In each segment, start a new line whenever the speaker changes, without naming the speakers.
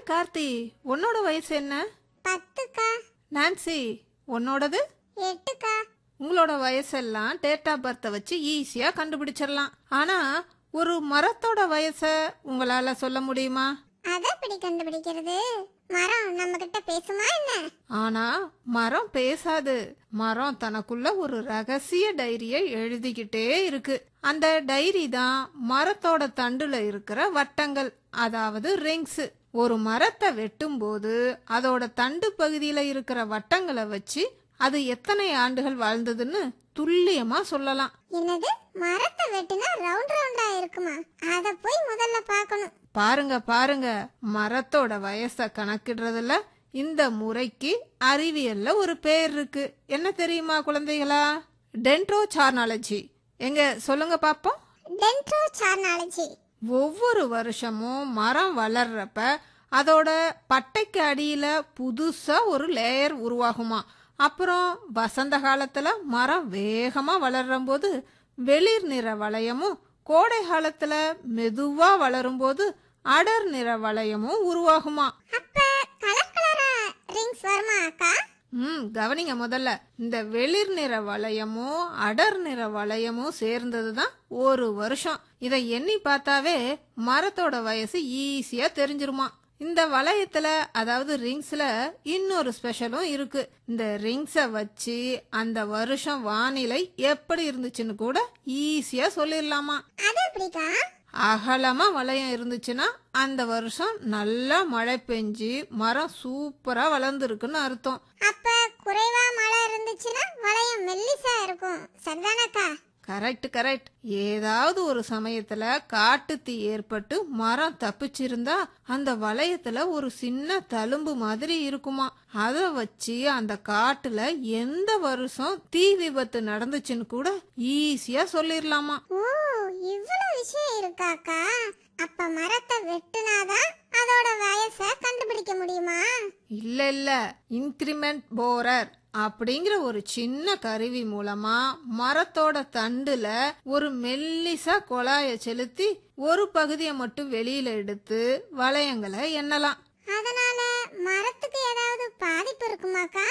hi Karthi உன்னோட வயசு என்ன
பத்துக்கா
நான்சி உன்னோடது
எட்டுக்கா
உங்களோட வயசெல்லாம் டேட் ஆஃப் பர்த்தை வச்சு ஈஸியா கண்டுபிடிச்சிடலாம் ஆனா ஒரு மரத்தோட வயசை உங்களால சொல்ல முடியுமா
அதை எப்படி கண்டுபிடிக்கிறது மரம் நம்ம கிட்ட பேசுமா என்ன
ஆனா மரம் பேசாது மரம் தனக்குள்ள ஒரு ரகசிய டைரியை எழுதிக்கிட்டே இருக்கு அந்த டைரி தான் மரத்தோட தண்டுல இருக்கிற வட்டங்கள் அதாவது ரிங்ஸ் ஒரு மரத்தை வெட்டும்போது அதோட தண்டு பகுதியில இருக்கிற வட்டங்களை வச்சு அது எத்தனை ஆண்டுகள் வாழ்ந்ததுன்னு துல்லியமா சொல்லலாம்
என்னது மரத்தை வெட்டினா ரவுண்ட் ரவுண்டா இருக்குமா அத போய் முதல்ல பார்க்கணும்
பாருங்க பாருங்க மரத்தோட வயசை கணக்கிடுறதுல இந்த முறைக்கு அறிவியல்ல ஒரு பேர் இருக்கு என்ன தெரியுமா குழந்தைகளா டென்ட்ரோ சார்னாலஜி எங்க சொல்லுங்க பாப்போம்
டென்ட்ரோ சார்னாலஜி
ஒவ்வொரு வருஷமும் மரம் வளர்றப்ப அதோட பட்டைக்கு அடியில புதுசா ஒரு லேயர் உருவாகுமா அப்புறம் வசந்த காலத்துல மரம் வேகமா வளரும் போது வெளிர் நிற வளையமும் கோடை காலத்துல மெதுவா வளரும் போது அடர் நிற வளையமும் உருவாகுமா
அப்ப கலர் கலரா ரிங்ஸ் வருமா அக்கா
ம் கவனிங்க முதல்ல இந்த வெளிர் நிற வளையமும் அடர் நிற வளையமும் சேர்ந்தது தான் ஒரு வருஷம் இதை எண்ணி பார்த்தாவே மரத்தோட வயசு ஈஸியா தெரிஞ்சிருமா இந்த வளையத்துல அதாவது ரிங்ஸ்ல இன்னொரு ஸ்பெஷலும் இருக்கு இந்த ரிங்ஸை வச்சு அந்த வருஷம் வானிலை எப்படி இருந்துச்சுன்னு கூட ஈஸியா சொல்லிடலாமா
அது எப்படிக்கா
அகலமா வளையம் இருந்துச்சுன்னா அந்த வருஷம் நல்லா மழை பெஞ்சு மரம் சூப்பரா வளர்ந்துருக்குன்னு அர்த்தம்
அப்ப குறைவா மழை இருந்துச்சுன்னா வளையம் மெல்லிசா இருக்கும் சரிதானக்கா
கரெக்ட் கரெக்ட் ஏதாவது ஒரு சமயத்துல காட்டு தீ ஏற்பட்டு மரம் தப்பிச்சிருந்தா அந்த வளையத்துல ஒரு சின்ன தழும்பு மாதிரி இருக்குமா அத வச்சு அந்த காட்டுல எந்த வருஷம் தீ விபத்து நடந்துச்சுன்னு கூட ஈஸியா சொல்லிடலாமா
ஓ இவ்வளவு விஷயம் இருக்காக்கா அப்ப மரத்தை வெட்டுனாதான் அதோட வயசை கண்டுபிடிக்க முடியுமா
இல்ல இல்ல இன்கிரிமெண்ட் போரர் அப்படிங்கிற ஒரு சின்ன கருவி மூலமா மரத்தோட தண்டுல ஒரு மெல்லிசா குழாய செலுத்தி ஒரு பகுதியை மட்டும் வெளியில எடுத்து வளையங்களை எண்ணலாம்
அதனால மரத்துக்கு ஏதாவது பாதிப்பு இருக்குமாக்கா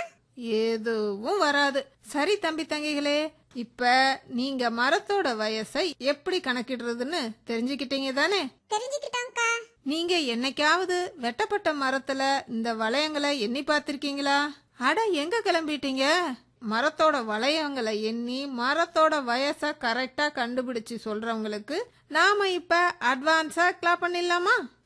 எதுவும் வராது சரி தம்பி தங்கிகளே இப்ப நீங்க மரத்தோட வயசை எப்படி கணக்கிடுறதுன்னு தெரிஞ்சுக்கிட்டீங்க தானே
தெரிஞ்சுக்கிட்டோம்க்கா
நீங்க என்னைக்காவது வெட்டப்பட்ட மரத்துல இந்த வளையங்களை எண்ணி பார்த்திருக்கீங்களா அட எங்க கிளம்பிட்டீங்க மரத்தோட வளையங்களை எண்ணி மரத்தோட வயசை கரெக்டா கண்டுபிடிச்சு சொல்றவங்களுக்கு நாம இப்ப அட்வான்ஸா கிளாப் பண்ணிடலாமா